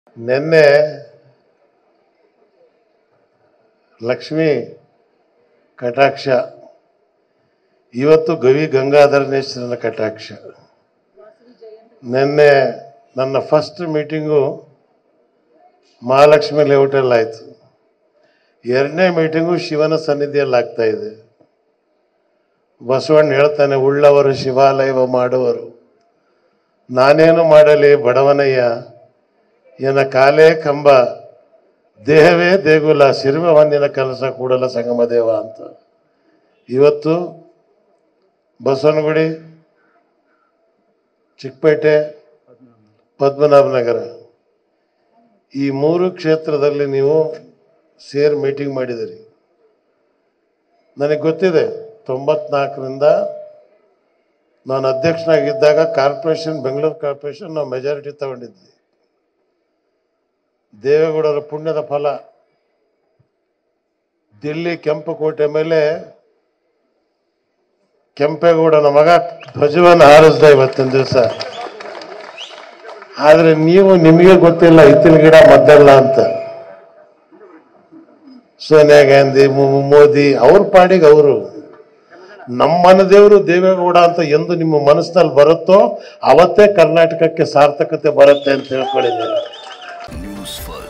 ನಿನ್ನೆ ಲಕ್ಷ್ಮಿ ಕಟಾಕ್ಷ ಇವತ್ತು ಗವಿ ಗಂಗಾಧರನೇಶ್ವರನ ಕಟಾಕ್ಷ ನಿನ್ನೆ ನನ್ನ ಫಸ್ಟ್ ಮೀಟಿಂಗು ಮಹಾಲಕ್ಷ್ಮಿ ಲೇಔಟಲ್ಲಿ ಆಯಿತು ಎರಡನೇ ಮೀಟಿಂಗು ಶಿವನ ಸನ್ನಿಧಿಯಲ್ಲಿ ಆಗ್ತಾ ಇದೆ ಬಸವಣ್ಣ ಹೇಳ್ತಾನೆ ಉಳ್ಳವರು ಶಿವಾಲಯವ ಮಾಡುವರು ನಾನೇನು ಮಾಡಲಿ ಬಡವನಯ್ಯ ಎನ್ನ ಕಾಲೇ ಕಂಬ ದೇಹವೇ ದೇಗುಲ ಶಿರುವ ಹೊಂದಿನ ಕೆಲಸ ಕೂಡಲ ಸಂಗಮ ದೇವ ಅಂತ ಇವತ್ತು ಬಸವನಗುಡಿ ಚಿಕ್ಕಪೇಟೆ ಪದ್ಮನಾಭನಗರ ಈ ಮೂರು ಕ್ಷೇತ್ರದಲ್ಲಿ ನೀವು ಸೇರ್ ಮೀಟಿಂಗ್ ಮಾಡಿದಿರಿ ನನಗೆ ಗೊತ್ತಿದೆ ತೊಂಬತ್ನಾಲ್ಕರಿಂದ ನಾನು ಅಧ್ಯಕ್ಷನಾಗಿದ್ದಾಗ ಕಾರ್ಪೊರೇಷನ್ ಬೆಂಗಳೂರು ಕಾರ್ಪೊರೇಷನ್ ನಾವು ಮೆಜಾರಿಟಿ ತಗೊಂಡಿದ್ವಿ ದೇವೇಗೌಡರ ಪುಣ್ಯದ ಫಲ ದಿಲ್ಲಿ ಕೆಂಪುಕೋಟೆ ಮೇಲೆ ಕೆಂಪೇಗೌಡನ ಮಗ ಧ್ವಜವನ್ನು ಹಾರಿಸ್ದ ಇವತ್ತಿನ ದಿವಸ ಆದ್ರೆ ನೀವು ನಿಮಗೆ ಗೊತ್ತಿಲ್ಲ ಹಿತ್ತಿನ ಗಿಡ ಮದ್ದಲ್ಲ ಅಂತ ಸೋನಿಯಾ ಗಾಂಧಿ ಮು- ಮೋದಿ ಅವ್ರ ಪಾಡಿಗೆ ಅವರು ನಮ್ಮ ಮನದೇವರು ದೇವೇಗೌಡ ಅಂತ ಎಂದು ನಿಮ್ಮ ಮನಸ್ಸಿನಲ್ಲಿ ಬರುತ್ತೋ ಅವತ್ತೇ ಕರ್ನಾಟಕಕ್ಕೆ ಸಾರ್ಥಕತೆ ಬರುತ್ತೆ ಅಂತ ತಿಳ್ಕೊಂಡಿದ್ದೀನಿ ನ್ಯೂಸ್ ಫಸ್ಟ್